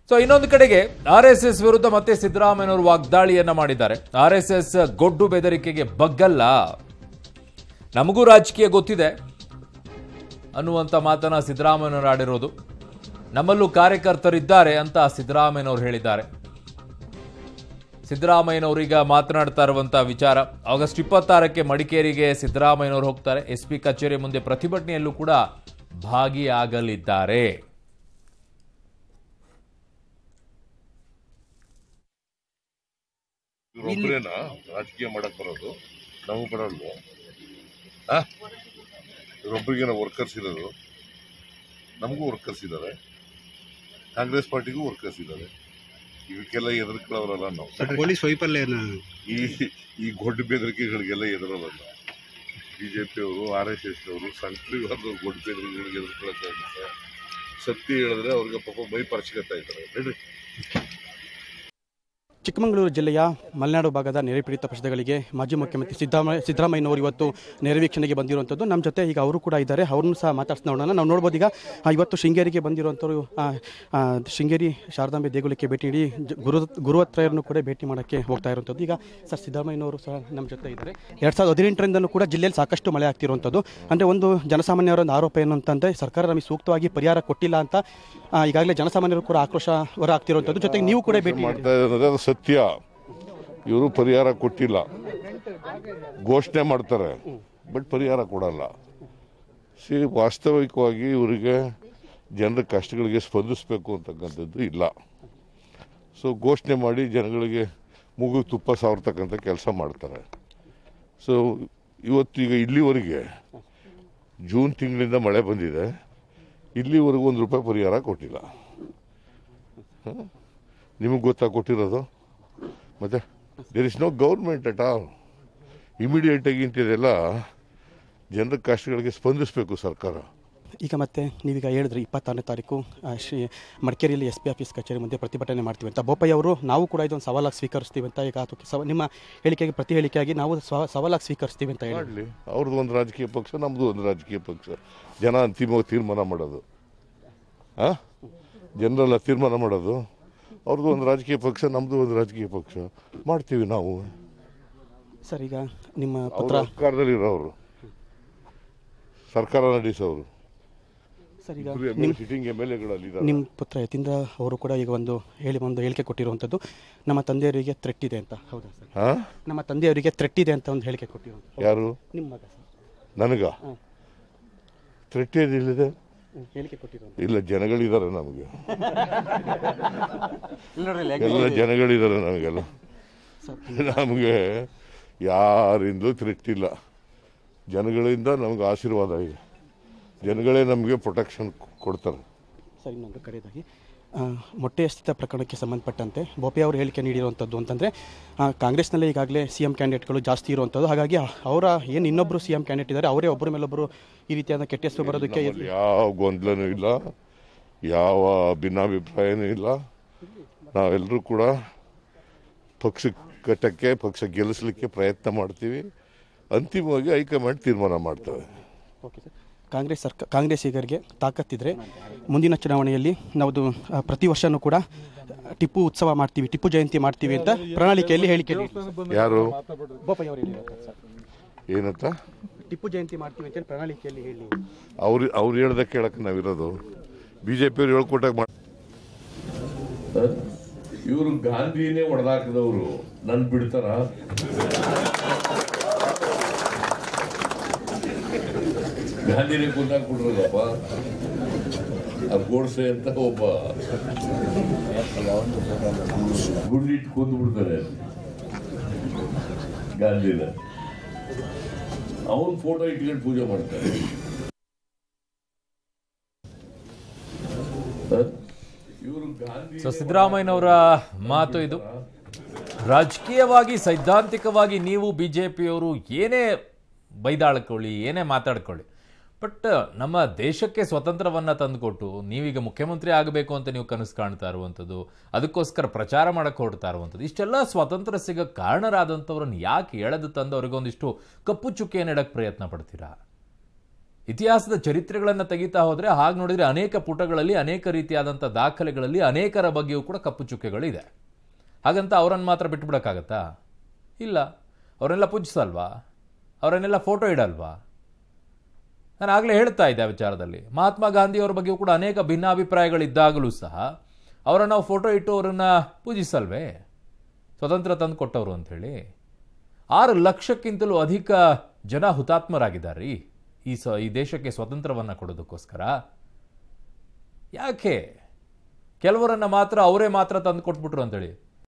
So ಇನ್ನೊಂದು ಕಡೆಗೆ R S S ವಿರುದ್ಧ ಮತ್ತೆ ಸಿದ್ದರಾಮಯ್ಯನವರು ವಾಗ್ದಾಳಿಯನ್ನ ಮಾಡಿದ್ದಾರೆ ಆರ್ ಎಸ್ ಎಸ್ ಗೊಡ್ಡು ಬೆದರಿಕೆಗೆ ಬಗ್ಗಲ್ಲ ನಮಗೂ ರಾಜಕೀಯ ಗೊತ್ತಿದೆ ಅನ್ನುವಂಥ ಮಾತನ್ನ ಸಿದ್ದರಾಮಯ್ಯನವರು ಆಡಿರೋದು ನಮ್ಮಲ್ಲೂ ಕಾರ್ಯಕರ್ತರಿದ್ದಾರೆ ಅಂತ ಸಿದ್ದರಾಮಯ್ಯನವರು ಹೇಳಿದ್ದಾರೆ ಸಿದ್ದರಾಮಯ್ಯನವರೀಗ ಮಾತನಾಡ್ತಾ ಇರುವಂತ ವಿಚಾರ ಆಗಸ್ಟ್ ಇಪ್ಪತ್ತಾರಕ್ಕೆ ಮಡಿಕೇರಿಗೆ ಸಿದ್ದರಾಮಯ್ಯನವರು ಹೋಗ್ತಾರೆ ಎಸ್ ಪಿ ಕಚೇರಿ ಮುಂದೆ ಪ್ರತಿಭಟನೆಯಲ್ಲೂ ಕೂಡ ಭಾಗಿಯಾಗಲಿದ್ದಾರೆ ಇವ್ರೊಬ್ರೇನಾ ರಾಜಕೀಯ ಮಾಡಕ್ ಬರೋದು ನಮಗ್ ಬರಲ್ವೋ ಆ ಇವ್ರೊಬ್ರಿಗೇನ ವರ್ಕರ್ಸ್ ಇರೋದು ನಮಗೂ ವರ್ಕರ್ಸ್ ಇದ್ದಾರೆ ಕಾಂಗ್ರೆಸ್ ಪಾರ್ಟಿಗೂ ವರ್ಕರ್ಸ್ ಇದ್ದಾರೆ ಇವಕ್ಕೆಲ್ಲ ಎದುರ್ಕೊಳ್ಳೋರಲ್ಲ ನಾವು ಬಟ್ ಪೊಲೀಸ್ ವೈಫಲ್ಯನ ಈ ಈ ಗೊಡ್ಡ ಬೆದರಿಕೆಗಳಿಗೆಲ್ಲ ಎದುರಲ್ಲ ನಾವು ಬಿಜೆಪಿ ಅವರು ಆರ್ ಎಸ್ ಎಸ್ ಅವರು ಸಂಕ್ರಿವಾದ ಗೊಡ್ಡ ಬೆದರಿಕೆಗಳಿಗೆ ಎದುರ್ಕೊಳ್ಳೋಕ್ಕಾಗುತ್ತೆ ಸತ್ಯ ಹೇಳಿದ್ರೆ ಅವ್ರಿಗೆ ಪಾಪ ಮೈ ಪರ್ಚ್ಕೊತಾ ಇದ್ದಾರೆ ನಡ್ರಿ ಚಿಕ್ಕಮಗಳೂರು ಜಿಲ್ಲೆಯ ಮಲೆನಾಡು ಭಾಗದ ನೆರೆ ಪೀಡಿತ ಪ್ರದೇಶಗಳಿಗೆ ಮಾಜಿ ಮುಖ್ಯಮಂತ್ರಿ ಸಿದ್ದರಾಮಯ್ಯ ಸಿದ್ದರಾಮಯ್ಯನವರು ಇವತ್ತು ನೆರೆ ವೀಕ್ಷಣೆಗೆ ಬಂದಿರುವಂಥದ್ದು ನಮ್ಮ ಜೊತೆ ಈಗ ಅವರು ಕೂಡ ಇದ್ದಾರೆ ಅವ್ರನ್ನೂ ಸಹ ಮಾತಾಡ್ಸಿ ನೋಡೋಣ ನಾವು ನೋಡ್ಬೋದು ಈಗ ಆ, ಇವತ್ತು ಶೃಂಗೇರಿಗೆ ಬಂದಿರುವಂಥವ್ರು ಆ, ಆ, ಶೃಂಗೇರಿ ಶಾರದಾಂಬೆ ದೇಗುಲಕ್ಕೆ ಭೇಟಿ ನೀಡಿ ಜ- ಗುರು ಗುರುವತ್ರಯರನ್ನು ಕೂಡ ಭೇಟಿ ಮಾಡೋಕ್ಕೆ ಹೋಗ್ತಾ ಇರುವಂಥದ್ದು ಈಗ ಸರ್ ಸಿದ್ದರಾಮಯ್ಯನವರು ಸಹ ನಮ್ಮ ಜೊತೆ ಇದ್ದಾರೆ ಎರಡು ಸಾವಿರದ ಹದಿನೆಂಟರಿಂದನೂ ಕೂಡ ಜಿಲ್ಲೆಯಲ್ಲಿ ಸಾಕಷ್ಟು ಮಳೆ ಆಗ್ತಿರುವಂಥದ್ದು ಅಂದರೆ ಒಂದು ಜನಸಾಮಾನ್ಯರ ಒಂದು ಆರೋಪ ಏನು ಅಂತಂದರೆ ಸರ್ಕಾರ ನಮಗೆ ಸೂಕ್ತವಾಗಿ ಪರಿಹಾರ ಕೊಟ್ಟಿಲ್ಲ ಅಂತ ಆ, ಈಗಾಗಲೇ ಜನಸಾಮಾನ್ಯರು ಕೂಡ ಆಕ್ರೋಶ ಹೊರ ಆಗ್ತಿರುವಂಥದ್ದು ಜೊತೆಗೆ ನೀವು ಕೂಡ ಭೇಟಿ ನೀಡಿದ್ದೀರಿ. ಮಾಡ್ತಾ ಇದ್ದಾರೆ ಅದು ಸತ್ಯ ಇವರು ಪರಿಹಾರ ಕೊಟ್ಟಿಲ್ಲ ಘೋಷಣೆ ಮಾಡ್ತಾರೆ ಬಟ್ ಪರಿಹಾರ ಕೊಡಲ್ಲ ಸಿ ವಾಸ್ತವಿಕವಾಗಿ ಇವರಿಗೆ ಜನರ ಕಷ್ಟಗಳಿಗೆ ಸ್ಪಂದಿಸಬೇಕು ಅಂತಕ್ಕಂಥದ್ದು ಇಲ್ಲ ಸೊ ಘೋಷಣೆ ಮಾಡಿ ಜನಗಳಿಗೆ ಮೂಗು ತುಪ್ಪ ಸಾವರ್ತಕ್ಕಂಥ ಕೆಲಸ ಮಾಡ್ತಾರೆ ಸೊ ಇವತ್ತು ಈಗ ಇಲ್ಲಿವರೆಗೆ ಜೂನ್ ತಿಂಗಳಿಂದ ಮಳೆ ಬಂದಿದೆ ಇಲ್ಲಿವರೆಗೂ ಒಂದು ರೂಪಾಯಿ ಪರಿಹಾರ ಕೊಟ್ಟಿಲ್ಲ ನಿಮಗೆ ಗೊತ್ತಾ ಕೊಟ್ಟಿರೋದು ಮತ್ತೆ there is no government at all ಇಮಿಡಿಯೇಟಾಗಿ ಇಂತಿದೆಲ್ಲ ಜನರ ಕಷ್ಟಗಳಿಗೆ ಸ್ಪಂದಿಸಬೇಕು ಸರ್ಕಾರ ಈಗ ಮತ್ತೆ ನೀವೀಗ ಹೇಳಿದ್ರಿ ಇಪ್ಪತ್ತಾರನೇ ತಾರೀಕು ಆ, ಶ್ರೀ ಮಡಿಕೇರಿಯಲ್ಲಿ ಎಸ್ ಪಿ ಆಫೀಸ್ ಕಚೇರಿ ಮುಂದೆ ಪ್ರತಿಭಟನೆ ಮಾಡ್ತೀವಿ ಅಂತ ಬೋಪಯ್ಯ ಅವರು ನಾವು ಕೂಡ ಇದೊಂದು ಸವಾಲಾಗಿ ಸ್ವೀಕರಿಸ್ತೀವಿ ಅಂತ ಈಗ ಅದಕ್ಕೆ ಸವ ನಿಮ್ಮ ಹೇಳಿಕೆಗೆ ಪ್ರತಿ ಹೇಳಿಕೆಯಾಗಿ ನಾವು ಸ್ವ ಸವಾಲಾಗಿ ಸ್ವೀಕರಿಸ್ತೀವಿ ಅಂತ ಹೇಳಿ ಮಾಡಲಿ ಅವ್ರದ್ದು ಒಂದು ರಾಜಕೀಯ ಪಕ್ಷ ನಮ್ಮದು ಒಂದು ರಾಜಕೀಯ ಪಕ್ಷ ಜನ ಅಂತಿಮವಾಗಿ ತೀರ್ಮಾನ ಮಾಡೋದು ಆ ಜನರೆಲ್ಲ ತೀರ್ಮಾನ ಮಾಡೋದು ಅವ್ರದ್ದು ಒಂದು ರಾಜಕೀಯ ಪಕ್ಷ ನಮ್ಮದು ಒಂದು ರಾಜಕೀಯ ಪಕ್ಷ ಮಾಡ್ತೀವಿ ನಾವು ಸರ್ ಈಗ ನಿಮ್ಮ ಅವರು ಪುತ್ರ ಸರ್ಕಾರದಲ್ಲಿರೋರು ಸರ್ಕಾರ ನಡೆಸೋರು ಸರ್ ಈಗ ನಿಮ್ಮ ಸಿಟ್ಟಿಂಗ್ ಎಮ್ ಎಲ್ ಎಗಳಲ್ಲಿ ನಿಮ್ಮ ಪುತ್ರ ಯತೀಂದ್ರ ಅವರು ಕೂಡ ಈಗ ಒಂದು ಹೇಳಿ ಒಂದು ಹೇಳಿಕೆ ಕೊಟ್ಟಿರುವಂಥದ್ದು ನಮ್ಮ ತಂದೆಯವರಿಗೆ ಥ್ರೆಟ್ ಇದೆ ಅಂತ ಹೌದಾ ಸರ್ ಹಾ ನಮ್ಮ ತಂದೆಯವರಿಗೆ ಥ್ರೆಟ್ ಇದೆ ಅಂತ ಒಂದು ಹೇಳಿಕೆ ಕೊಟ್ಟಿರುವಂಥದ್ದು ಯಾರು ನಿಮ್ಮ ಮಗ ಸರ್ ನನಗ ಹ್ಮ್. ಇಲ್ಲಿದೆ ಹ್ಮ್, ಹೇಳಿಕೆ ಕೊಟ್ಟಿರುವಂಥ ಇಲ್ಲ ಜನಗಳಿದ್ದಾರೆ ನಮಗೆ ಎಲ್ಲ ಜನಗಳಿದ್ದಾರೆ ನಮಗೆಲ್ಲ ನಮಗೆ ಯಾರಿಂದಲೂ ಥ್ರೆಟ್ ಇಲ್ಲ ಜನಗಳಿಂದ ನಮ್ಗೆ ಆಶೀರ್ವಾದ ಇದೆ ಜನಗಳೇ ನಮಗೆ ಪ್ರೊಟೆಕ್ಷನ್ ಕೊಡ್ತಾರೆ ಸರ್ ಇನ್ನೊಂದು ಕಡೆಯದಾಗಿ ಆ, ಮೊಟ್ಟೆ ಎಸೆತ ಪ್ರಕರಣಕ್ಕೆ ಸಂಬಂಧಪಟ್ಟಂತೆ ಬೋಪೆ ಅವರು ಹೇಳಿಕೆ ನೀಡಿರುವಂಥದ್ದು ಅಂತಂದರೆ ಕಾಂಗ್ರೆಸ್ನಲ್ಲೇ ಈಗಾಗಲೇ ಸಿ ಎಂ ಕ್ಯಾಂಡಿಡೇಟ್ಗಳು ಜಾಸ್ತಿ ಇರುವಂಥದ್ದು ಹಾಗಾಗಿ ಅವರ ಏನು ಇನ್ನೊಬ್ಬರು ಸಿ ಎಂ ಕ್ಯಾಂಡಿಡೇಟ್ ಇದ್ದಾರೆ ಅವರೇ ಒಬ್ಬರ ಮೇಲೊಬ್ಬರು ಈ ರೀತಿಯಾದ ಕೆಟ್ಟ ಹೆಸರು ಬರೋದಕ್ಕೆ ನಮ್ಮಲ್ಲಿ ಯಾವ ಗೊಂದಲನೂ ಇಲ್ಲ ಯಾವ ಭಿನ್ನಾಭಿಪ್ರಾಯನೂ ಇಲ್ಲ ನಾವೆಲ್ಲರೂ ಕೂಡ ಪಕ್ಷ ಕಟ್ಟಕ್ಕೆ ಪಕ್ಷ ಗೆಲ್ಲಿಸ್ಲಿಕ್ಕೆ ಪ್ರಯತ್ನ ಮಾಡ್ತೀವಿ ಅಂತಿಮವಾಗಿ ಹೈಕಮಾಂಡ್ ತೀರ್ಮಾನ ಮಾಡ್ತವೆ ಓಕೆ ಸರ್ ಕಾಂಗ್ರೆಸ್ ಸರ್ಕಾರ ಕಾಂಗ್ರೆಸ್ಸಿಗರಿಗೆ ತಾಕತ್ತಿದ್ರೆ ಮುಂದಿನ ಚುನಾವಣೆಯಲ್ಲಿ ನಾವು ಆ, ಪ್ರತಿ ವರ್ಷನೂ ಕೂಡ ಟಿಪ್ಪು ಉತ್ಸವ ಮಾಡ್ತೀವಿ ಟಿಪ್ಪು ಜಯಂತಿ ಮಾಡ್ತೀವಿ ಅಂತ ಪ್ರಣಾಳಿಕೆಯಲ್ಲಿ ಹೇಳಿಕೆ ನೀಡಿ- ಯಾರು ಬೋಪಯ್ಯ ಅವರು ಹೇಳಿದ್ದಾರೆ ಸರ್ ಏನಂತ ಟಿಪ್ಪು ಜಯಂತಿ ಮಾಡ್ತೀವಿ ಅಂತ ಪ್ರಣಾಳಿಕೆಯಲ್ಲಿ ಹೇಳಿ ಅವ್ರು ಅವ್ರು ಹೇಳ್ದ ಕೇಳಕ್ಕೆ ನಾವಿರೋದು ಬಿ ಜೆ ಪಿಯವ್ರು ಹೇಳ್ಕೊಟ್ಟಾಗ ಮಾಡಿ ಇವರು ಗಾಂಧಿನೇ ಹೊಡೆದಾಕಿದವರು ನನ್ ಬಿಡ್ತಾರ ಗಾಂಧಿನೇ ಕೊಂದಾಕ್ಬಿಟ್ರಲ್ಲಪ್ಪ ಆ ಗೋಡ್ಸೆ ಅಂತ ಒಬ್ಬ ಗುಂಡಿಟ್ಟು ಕೊಂದು ಬಿಡ್ತಾರೆ ಗಾಂಧಿನ ಅವನ್ ಫೋಟೋ ಇಟ್ಕೊಂಡು ಪೂಜೆ ಮಾಡ್ತಾರೆ ಇವರು ಗಾಂಧಿ ಸೊ ಸಿದ್ದರಾಮಯ್ಯನವರ ಮಾತು ಇದು ರಾಜಕೀಯವಾಗಿ ಸೈದ್ಧಾಂತಿಕವಾಗಿ ನೀವು ಬಿಜೆಪಿಯವರು ಏನೇ ಬೈದಾಳ್ಕೊಳ್ಳಿ ಏನೇ ಮಾತಾಡ್ಕೊಳ್ಳಿ ಬಟ್ ನಮ್ಮ ದೇಶಕ್ಕೆ ಸ್ವತಂತ್ರವನ್ನ ತಂದುಕೊಟ್ಟು ನೀವೀಗ ಮುಖ್ಯಮಂತ್ರಿ ಆಗಬೇಕು ಅಂತ ನೀವು ಕನಸು ಕಾಣ್ತಾ ಇರುವಂಥದ್ದು ಅದಕ್ಕೋಸ್ಕರ ಪ್ರಚಾರ ಮಾಡಕ್ಕೆ ಹೊರಡ್ತಾ ಇರುವಂಥದ್ದು ಇಷ್ಟೆಲ್ಲ ಸ್ವಾತಂತ್ರ್ಯ ಸಿಗ ಕಾರಣರಾದಂಥವ್ರನ್ನ ಯಾಕೆ ಎಳೆದು ತಂದು ಅವ್ರಿಗೊಂದಿಷ್ಟು ಕಪ್ಪು ಚುಕ್ಕಿಯನ್ನು ಇಡಕ್ಕೆ ಪ್ರಯತ್ನ ಪಡ್ತೀರಾ ಇತಿಹಾಸದ ಚರಿತ್ರೆಗಳನ್ನು ತೆಗಿತಾ ಹೋದರೆ ಹಾಗೆ ನೋಡಿದರೆ ಅನೇಕ ಪುಟಗಳಲ್ಲಿ ಅನೇಕ ರೀತಿಯಾದಂಥ ದಾಖಲೆಗಳಲ್ಲಿ ಅನೇಕರ ಬಗ್ಗೆಯೂ ಕೂಡ ಕಪ್ಪು ಚುಕ್ಕೆಗಳಿದೆ ಹಾಗಂತ ಅವರನ್ನು ಮಾತ್ರ ಬಿಟ್ಟುಬಿಡೋಕ್ಕಾಗತ್ತಾ ಇಲ್ಲ ಅವರನ್ನೆಲ್ಲ ಪೂಜಿಸಲ್ವಾ ಅವರನ್ನೆಲ್ಲ ಫೋಟೋ ಇಡಲ್ವಾ ನಾನು ಆಗಲೇ ಹೇಳ್ತಾ ಇದ್ದೆ ಆ ವಿಚಾರದಲ್ಲಿ ಮಹಾತ್ಮ ಗಾಂಧಿಯವರ ಬಗ್ಗೆಯೂ ಕೂಡ ಅನೇಕ ಭಿನ್ನಾಭಿಪ್ರಾಯಗಳಿದ್ದಾಗಲೂ ಸಹ ಅವರನ್ನು ನಾವು ಫೋಟೋ ಇಟ್ಟು ಅವರನ್ನು ಪೂಜಿಸಲ್ವೇ ಸ್ವತಂತ್ರ ತಂದು ಕೊಟ್ಟವರು ಅಂಥೇಳಿ ಆರು ಲಕ್ಷಕ್ಕಿಂತಲೂ ಅಧಿಕ ಜನ ಹುತಾತ್ಮರಾಗಿದ್ದಾರೆ ಈ ಸ ಈ ದೇಶಕ್ಕೆ ಸ್ವತಂತ್ರವನ್ನು ಕೊಡೋದಕ್ಕೋಸ್ಕರ ಯಾಕೆ ಕೆಲವರನ್ನ ಮಾತ್ರ ಅವರೇ ಮಾತ್ರ ತಂದು ಕೊಟ್ಬಿಟ್ರು ಅಂತೇಳಿ